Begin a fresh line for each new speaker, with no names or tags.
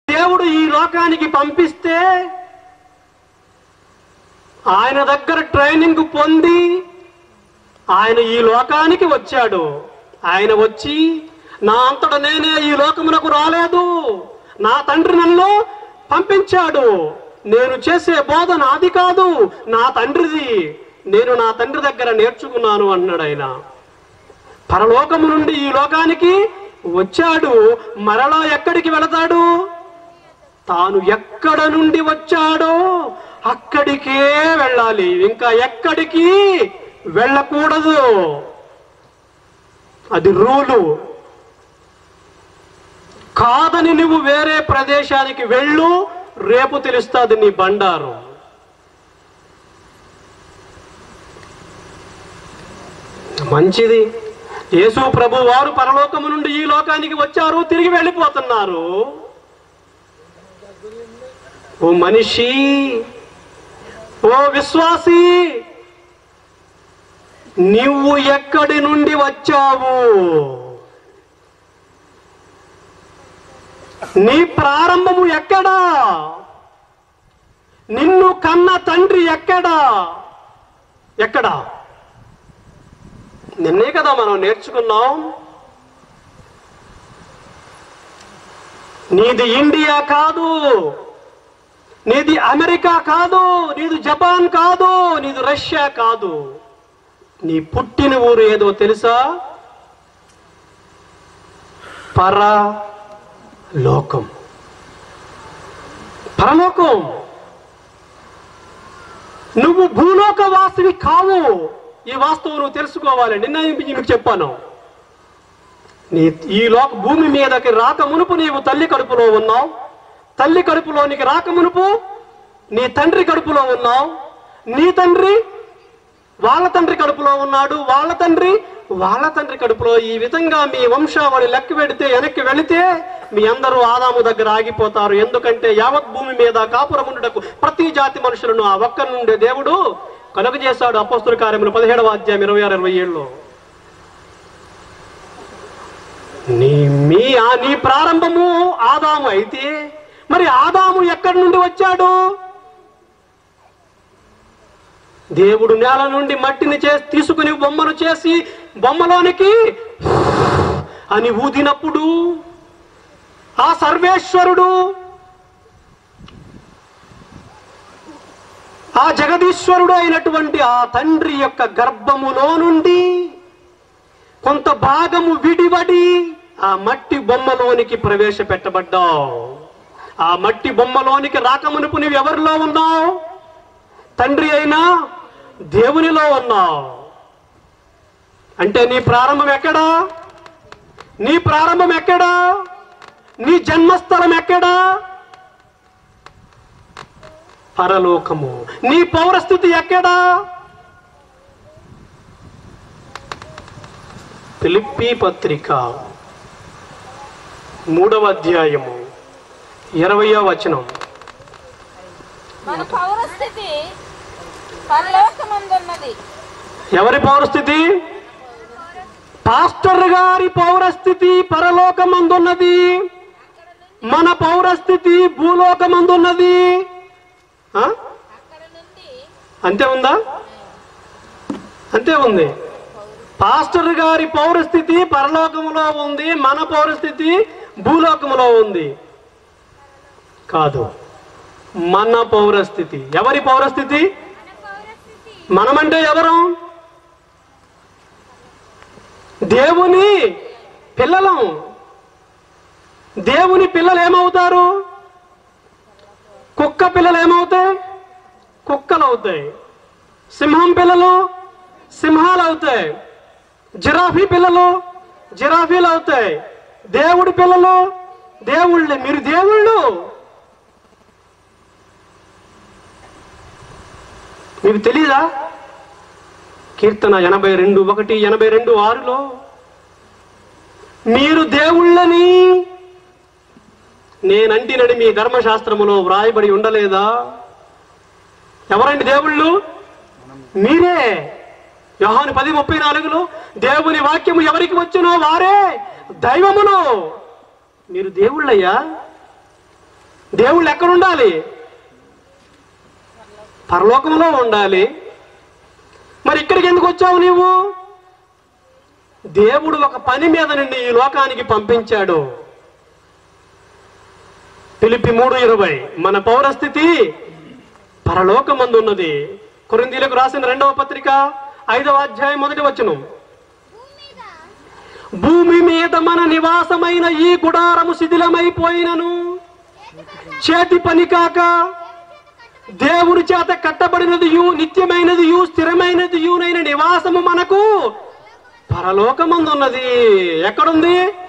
దేవుడు ఈ లోకానికి పంపిస్తే ఆయన దగ్గర ట్రైనింగ్ పొంది ఆయన ఈ లోకానికి వచ్చాడు ఆయన వచ్చి నా అంతట నేనే ఈ లోకమునకు రాలేదు నా తండ్రి నన్ను పంపించాడు నేను చేసే బోధ నాది కాదు నా తండ్రిది నేను నా తండ్రి దగ్గర నేర్చుకున్నాను అన్నాడు ఆయన పరలోకము నుండి ఈ లోకానికి వచ్చాడు మరలా ఎక్కడికి వెళతాడు తాను ఎక్కడ నుండి వచ్చాడో అక్కడికే వెళ్ళాలి ఇంకా ఎక్కడికి వెళ్ళకూడదు అది రూలు కాదని నువ్వు వేరే ప్రదేశానికి వెళ్ళు రేపు తెలుస్తుంది నీ బండారం మంచిది యేసు ప్రభు వారు పరలోకము నుండి ఈ లోకానికి వచ్చారు తిరిగి వెళ్ళిపోతున్నారు ఓ మనిషి ఓ విశ్వాసి నువ్వు ఎక్కడి నుండి వచ్చావు నీ ప్రారంభము ఎక్కడా నిన్ను కన్న తండ్రి ఎక్కడా ఎక్కడా నిన్నే కదా మనం నేర్చుకున్నాం నీది ఇండియా కాదు నీది అమెరికా కాదు నీది జపాన్ కాదు నీది రష్యా కాదు నీ పుట్టిన ఊరు ఏదో తెలుసా పరలోకం పరలోకం నువ్వు భూలోక వాసివి కావు ఈ వాస్తవం నువ్వు తెలుసుకోవాలి నిన్న మీకు చెప్పాను నీ ఈ లోక భూమి మీదకి రాక మునుపు నీవు తల్లి కడుపులో ఉన్నావు తల్లి కడుపులోనికి రాక మునుపు నీ తండ్రి కడుపులో ఉన్నావు నీ తండ్రి వాళ్ళ తండ్రి కడుపులో ఉన్నాడు వాళ్ళ తండ్రి వాళ్ళ తండ్రి కడుపులో ఈ విధంగా మీ వంశావళి లెక్క పెడితే వెనక్కి వెళితే మీ అందరూ ఆదాము దగ్గర ఆగిపోతారు ఎందుకంటే యావత్ భూమి మీద కాపురముండుటకు ప్రతి జాతి మనుషులను ఆ ఒక్క నుండి దేవుడు కలుగజేశాడు అపస్తుల కార్యములు పదిహేడవ అధ్యాయం ఇరవై ఆరు ఇరవై ఏళ్ళు నీ మీ ఆ నీ ప్రారంభము ఆదాము అయితే మరి ఆదాము ఎక్కడి నుండి వచ్చాడు దేవుడు నేల నుండి మట్టిని చేసి తీసుకుని బొమ్మను చేసి బొమ్మలోనికి అని ఊదినప్పుడు ఆ సర్వేశ్వరుడు ఆ జగదీశ్వరుడు అయినటువంటి ఆ తండ్రి యొక్క గర్భములో నుండి కొంత భాగము విడివడి ఆ మట్టి బొమ్మలోనికి ప్రవేశపెట్టబడ్డావు ఆ మట్టి బొమ్మలోనికి రాకమునుపు నువ్వు ఎవరిలో ఉన్నావు తండ్రి అయినా దేవునిలో ఉన్నావు అంటే నీ ప్రారంభం ఎక్కడా నీ ప్రారంభం ఎక్కడా నీ జన్మస్థలం ఎక్కడా పరలోకము నీ పౌరస్థితి ఎక్కడా ఫిలిప్పి పత్రిక మూడవ అధ్యాయము ఇరవయో వచనం
మన పౌరస్థితి పరలోకమందున్నది
ఎవరి పౌరస్థితి పాస్టర్ గారి పౌరస్థితి పరలోకమందున్నది మన పౌరస్థితి భూలోకమందున్నది ఆ?
అక్కడ నుండి
అంతే ఉందా అంతే ఉంది పాస్టర్ గారి పౌరస్థితి పరలోకములో ఉంది మన పౌరస్థితి భూలోకములో ఉంది కాదు మన పౌరస్థితి ఎవరి పౌరస్థితి మనమంటే ఎవరు దేవుని పిల్లలం దేవుని పిల్లలు ఏమవుతారు కుక్క పిల్లలు ఏమవుతాయి కుక్కలు అవుతాయి సింహం పిల్లలు సింహాలు అవుతాయి జిరాఫీ పిల్లలు జిరాఫీలు అవుతాయి దేవుడి పిల్లలు దేవుళ్ళే మీరు దేవుళ్ళు మీకు తెలీదా కీర్తన ఎనభై రెండు ఒకటి ఎనభై రెండు ఆరులో మీరు దేవుళ్ళని నేనంటినని మీ ధర్మశాస్త్రములో వ్రాయబడి ఉండలేదా ఎవరండి దేవుళ్ళు మీరే యోహాను పది ముప్పై నాలుగులో దేవుని వాక్యము ఎవరికి వచ్చునో వారే దైవమును మీరు దేవుళ్ళయ్యా దేవుళ్ళు ఎక్కడ ఉండాలి పరలోకంలో ఉండాలి మరి ఇక్కడికి ఎందుకు వచ్చావు నీవు దేవుడు ఒక పని మీద నుండి ఈ లోకానికి పంపించాడు పిలిపి మూడు ఇరవై మన పౌరస్థితి పరలోకమందు ఉన్నది కొరిందీలకు రాసిన రెండవ పత్రిక ఐదవ అధ్యాయం మొదటి వచనం భూమి మీద మన నివాసమైన ఈ గుడారము శిథిలమైపోయినను చేతి పని కాక దేవుడి చేత కట్టబడినది నిత్యమైనది స్థిరమైనది యూనైన నివాసము మనకు పరలోకమందున్నది ఎక్కడుంది